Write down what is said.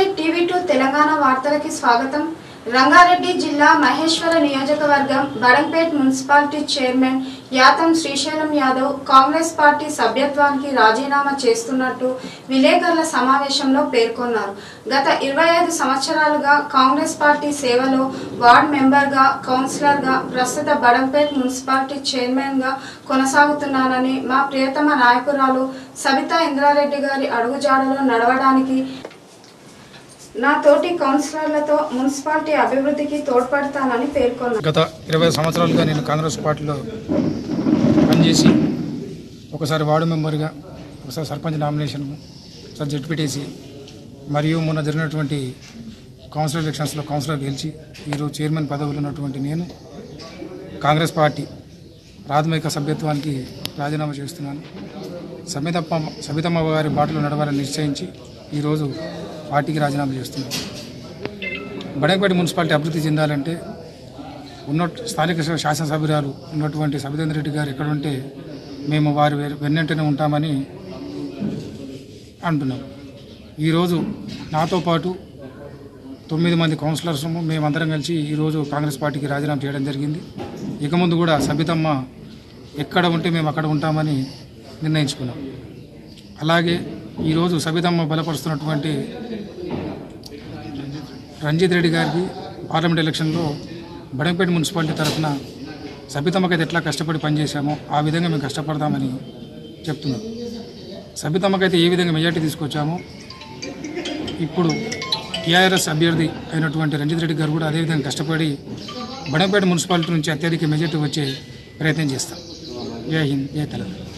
TV two Telangana వార్తలకి స్వాగతం రంగారెడ్డి జిల్లా మహేశ్వర నియోజకవర్గం Badangpet municipality chairman Yatham Srisailam Yadav Congress party సభ్యత్వానికి రాజీనామా చేస్తున్నట్టు విలేకరుల సమావేశంలో పేర్కొన్నారు గత ఇరవై ఐదు సంవత్సరాలుగా కాంగ్రెస్ పార్టీ సేవలో వార్డ్ మెంబర్గా కౌన్సిలర్గా ప్రస్తుత బడంపేట్ మున్సిపాలిటీ చైర్మన్గా కొనసాగుతున్నానని మా ప్రియతమ నాయకురాలు సబితా ఇంద్రారెడ్డి గారి అడుగుజాడలో నడవడానికి నా తోటి కౌన్సిలర్లతో మున్సిపాలిటీ అభివృద్ధికి తోడ్పడతానని పేర్కొన్నారు గత ఇరవై సంవత్సరాలుగా నేను కాంగ్రెస్ పార్టీలో పనిచేసి ఒకసారి వార్డు మెంబర్గా ఒకసారి సర్పంచ్ నామినేషన్ ఒకసారి జడ్పీటీసీ మరియు మొన్న జరిగినటువంటి కౌన్సిలర్ ఎలక్షన్స్లో కౌన్సిలర్ గెలిచి ఈరోజు చైర్మన్ పదవిలో ఉన్నటువంటి నేను కాంగ్రెస్ పార్టీ ప్రాథమిక సభ్యత్వానికి రాజీనామా చేస్తున్నాను సబితమ్మ సబితమ్మ గారి బాటలో నడవాలని నిశ్చయించి ఈరోజు పార్టీకి రాజీనామా చేస్తున్నాను బడంపేట మున్సిపాలిటీ అభివృద్ధి చెందాలంటే ఉన్న స్థానిక శా- శాసనసభ్యురాలు ఉన్నటువంటి సబితేంద్ర రెడ్డి గారు ఎక్కడ ఉంటే మేము వారి వె- వెన్నంటనే ఉంటామని అంటున్నాం ఈరోజు నాతో పాటు తొమ్మిది మంది కౌన్సిలర్స్ మేమందరం కలిసి ఈరోజు కాంగ్రెస్ పార్టీకి రాజీనామా చేయడం జరిగింది ఇక ముందు కూడా సబితమ్మ ఎక్కడ ఉంటే మేము అక్కడ ఉంటామని నిర్ణయించుకున్నాం అలాగే ఈరోజు సబితమ్మ బలపరుస్తున్నటువంటి రంజిత్ రెడ్డి గారికి పార్లమెంట్ ఎలక్షన్లో బడంపేట మున్సిపాలిటీ తరఫున సబితమ్మకైతే ఎట్లా కష్టపడి పనిచేశామో ఆ విధంగా మేము కష్టపడతామని చెప్తున్నాం సబితమ్మకైతే ఏ విధంగా మెజార్టీ తీసుకొచ్చామో ఇప్పుడు టీఆర్ఎస్ అభ్యర్థి అయినటువంటి రంజిత్ రెడ్డి గారు కూడా అదేవిధంగా కష్టపడి బడంపేట మున్సిపాలిటీ నుంచి అత్యధిక మెజార్టీ వచ్చే ప్రయత్నం చేస్తాం జై హింద్ జై తెలంగాణ